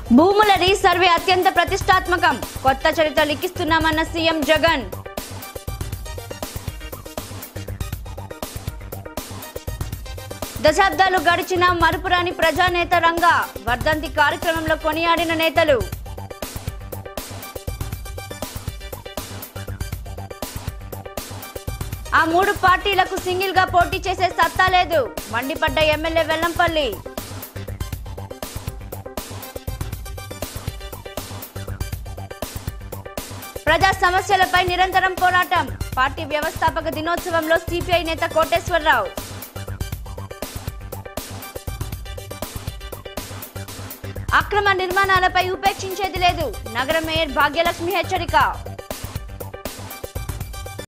భూముల రీసర్వే అత్యంత ప్రతిష్టాత్మకం కొత్త చరిత్ర లిఖిస్తున్నామన్న సీఎం జగన్ దశాబ్దాలు గడిచిన మరుపురాని ప్రజానేత రంగా వర్ధంతి కార్యక్రమంలో కొనియాడిన నేతలు ఆ మూడు పార్టీలకు సింగిల్ గా పోటీ చేసే సత్తా లేదు మండిపడ్డ ఎమ్మెల్యే వెల్లంపల్లి ప్రజా సమస్యలపై నిరంతరం పోరాటం పార్టీ వ్యవస్థాపక దినోత్సవంలో సిపిఐ నేత కోటేశ్వరరావు అక్రమ నిర్మాణాలపై ఉపేక్షించేది లేదు నగర మేయర్ భాగ్యలక్ష్మి హెచ్చరిక